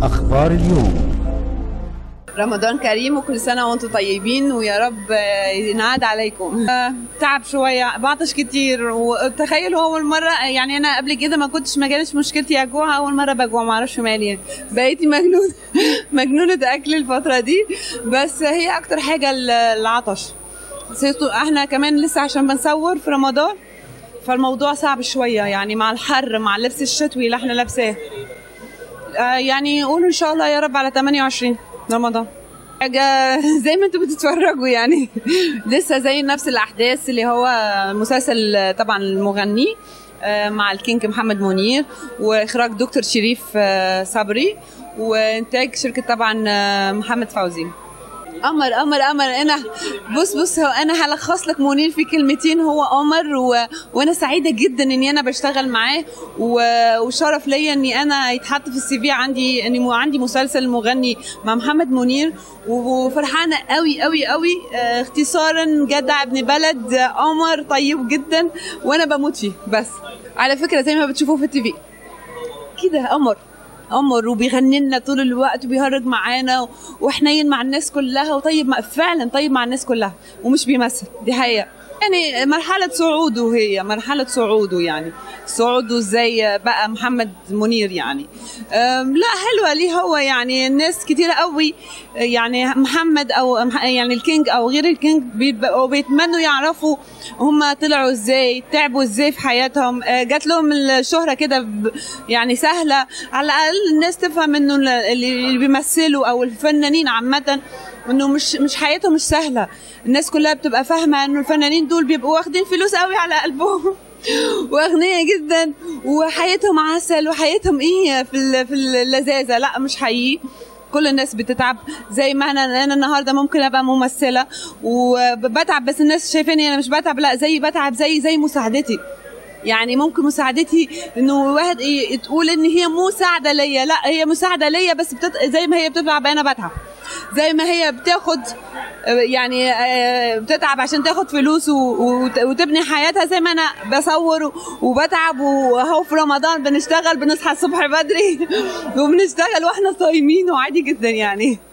أخبار اليوم رمضان كريم وكل سنة وانتم طيبين ويا رب ينعاد عليكم آه، تعب شوية بعطش كتير وتخيلوا أول مرة يعني أنا قبل كده ما كنتش ما كانتش مشكلتي أجوع أول مرة بجوع ما أعرفش مالي بقيتي مجنون مجنونة أكل الفترة دي بس هي أكتر حاجة العطش احنا كمان لسه عشان بنصور في رمضان فالموضوع صعب شوية يعني مع الحر مع اللبس الشتوي اللي احنا لابساه آه، يعني قولوا ان شاء الله يا رب على 28 رمضان حاجة زي ما انتوا بتتفرجوا يعني لسه زي نفس الأحداث اللي هو مسلسل طبعا المغني آه، مع الكينج محمد منير وإخراج دكتور شريف آه، صبري وإنتاج شركة طبعا آه، محمد فوزي قمر قمر قمر انا بص بص هو انا هلخص لك منير في كلمتين هو قمر و... وانا سعيده جدا اني انا بشتغل معاه و... وشرف ليا اني انا يتحط في السي في عندي اني عندي مسلسل مغني مع محمد منير وفرحانه قوي قوي قوي آه، اختصارا جدع ابن بلد قمر طيب جدا وانا بموت فيه بس على فكره زي ما بتشوفوه في التي في كده قمر قمر وبيغني لنا طول الوقت وبيهرج معانا وحنين مع الناس كلها وطيب مع فعلا طيب مع الناس كلها ومش بيمثل دي حقيقه يعني مرحلة صعوده هي مرحلة صعوده يعني صعوده زي بقى محمد منير يعني لا حلوة ليه هو يعني الناس كتيرة قوي يعني محمد أو يعني الكينج أو غير الكينج بيبقوا بيتمنوا يعرفوا هم طلعوا ازاي تعبوا ازاي في حياتهم جات لهم الشهرة كده يعني سهلة على الأقل الناس تفهم إنه اللي بيمثلوا أو الفنانين عامة انه مش مش حياتهم مش سهله الناس كلها بتبقى فاهمه انه الفنانين دول بيبقوا واخدين فلوس قوي على قلبهم واغنياء جدا وحياتهم عسل وحياتهم ايه في في اللذاذه لا مش حقيقي كل الناس بتتعب زي ما انا انا النهارده ممكن ابقى ممثله وبتعب بس الناس شايفاني انا مش بتعب لا زي بتعب زي زي مساعدتي يعني ممكن مساعدتي انه واحد إيه تقول ان هي مساعده ليا لا هي مساعده ليا بس بتت... زي ما هي بتتعب انا بتعب زي ما هي بتاخد يعني بتتعب عشان تاخد فلوس وتبني حياتها زي ما انا بصور وبتعب واهو في رمضان بنشتغل بنصحى الصبح بدري وبنشتغل واحنا صايمين وعادي جدا يعني